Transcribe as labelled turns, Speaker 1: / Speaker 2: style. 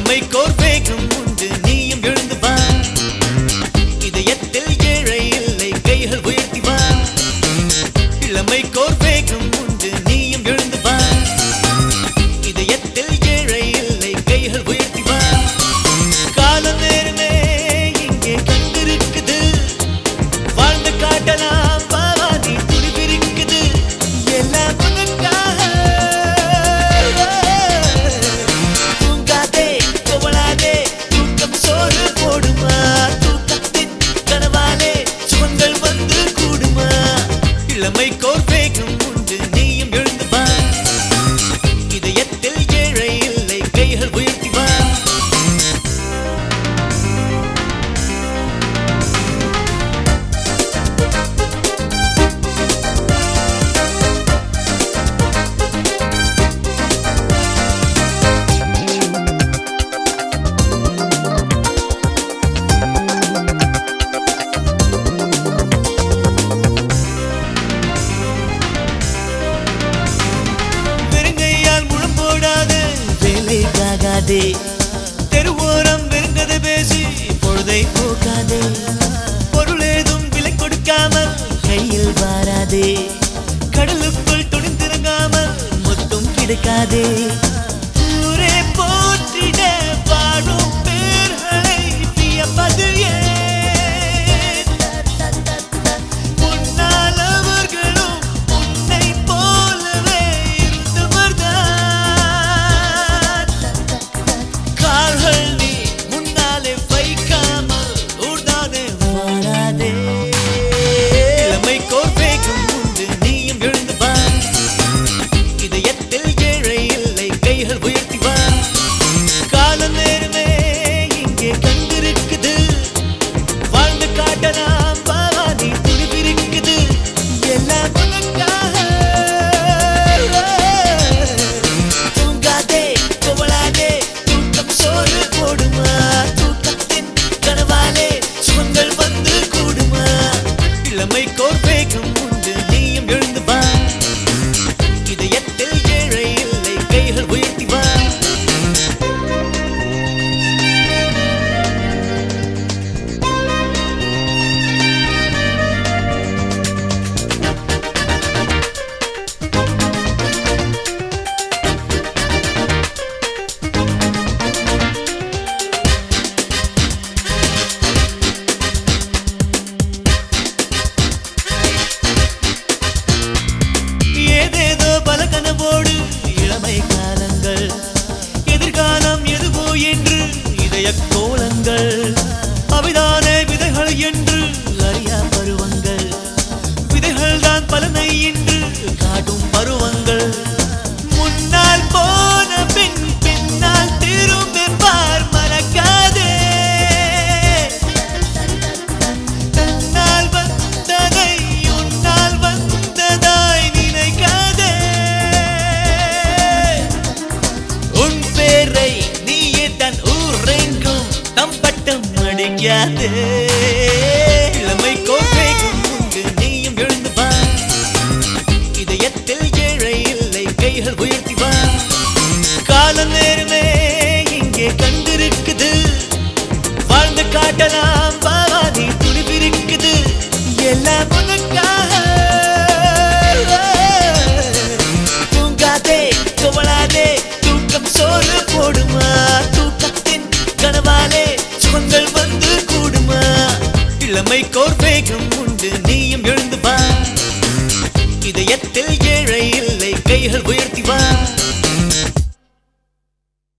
Speaker 1: இளமைக்கோர் வேகம் உண்டு நீயும் எழுந்து வா இதயத்தில் ஏழை இல்லை கைகள் உயர்த்தி வா இளமைக்கோர் வேகம் உண்டு நீயும் எழுந்து வா இதயத்தில் ஏழை இல்லை கைகள் உயர்த்தி வா கால நேரமே இங்கே கண்டிருக்குது வாழ்ந்து காட்டலாம் பாவா நீ துடிவிருக்குது எல்லாம் உனக்காக தூங்காதே துவளாதே தூக்கம் சோறு போடுமா தூக்கத்தின் கனவாலே சுகங்கள் வந்து கூடுமா இளமைக்கோர் வேகம் உண்டு நீயும் எழுந்து வா இதயத்தில் ஏழை இல்லை கைகள் உயர்த்தி வா வெறுங்கையால் முழம் போடாது வேலைக்காகாதே தெருவோரம் வெறுங்கதை பேசி பொழுதை போக்காதே பொருள் ஏதும் விலை கொடுக்காமல் கையில் வாராதே கடலுக்குள் துணிந்திறங்காமல் முத்தும் கிடைக்காதே ஊரே போற்றிட வாழும் பேர்களை வியப்பது ஏன் முன்னால் அவர்களும் உன்னை போலவே இருந்தவர்தான் கால்கள் நீ முன்னாலே வைக்காமல் ஊர்தானே வாராதே இளமைக்கோர் வேகம் உண்டு நீயும் எழுந்து வா இதயத்தில் ஏழை இல்லை கைகள் உயர்த்தி வா கால நேரமே இங்கே கண்டிருக்குது வாழ்ந்து காட்டலாம் பாவா நீ துடிவிருக்குது எல்லாம் உனக்காக தூங்காதே துவளாதே தூக்கம் சோறு போடுமா தூக்கத்தின் கனவாலே சுகங்கள் வந்து கூடுமா இளமைக்கோர் வேகம் உண்டு நீயும் எழுந்து வா இதயத்தில் ஏழை இல்லை கைகள் உயர்த்தி வா ஏதேதோ பல கனவோடு இளமை காலங்கள் எதிர்காலம் எதுவோ என்று இதய கோலங்கள் அவைதானே விதைகள் என்று அறியா பருவங்கள் விதைகள் தான் பலனை என்று காட்டும் பருவங்கள் முன்னால் போன பின் பின்னால் திரும்பி பார் மறக்காதே தன்னால் வந்ததை உன்னால் வந்ததாய் நினைக்காதே உன் பேரை நீயே தன் ஊரெங்கும் தம் பட்டம் அடிக்காதே இளமை கோப்பைக்கும் உண்டு நீயும் எழுந்து வா இதயத்தில் ஏழை இல்லை கைகள் உயர்த்தி வா கால நேரமே இங்கே கண்டிருக்குது வாழ்ந்து காட்டலாம் பாவா நீ துடிவிருக்குது எல்லாம் உனக்காக தூங்காதே துவளாதே தூக்கம் சோறு போடுமா தூக்கத்தின் கனவாலே சுகங்கள் வந்து கூடுமா இளமைக்கோர் வேகம் உண்டு நீயும் எழுந்து வா இதயத்தில்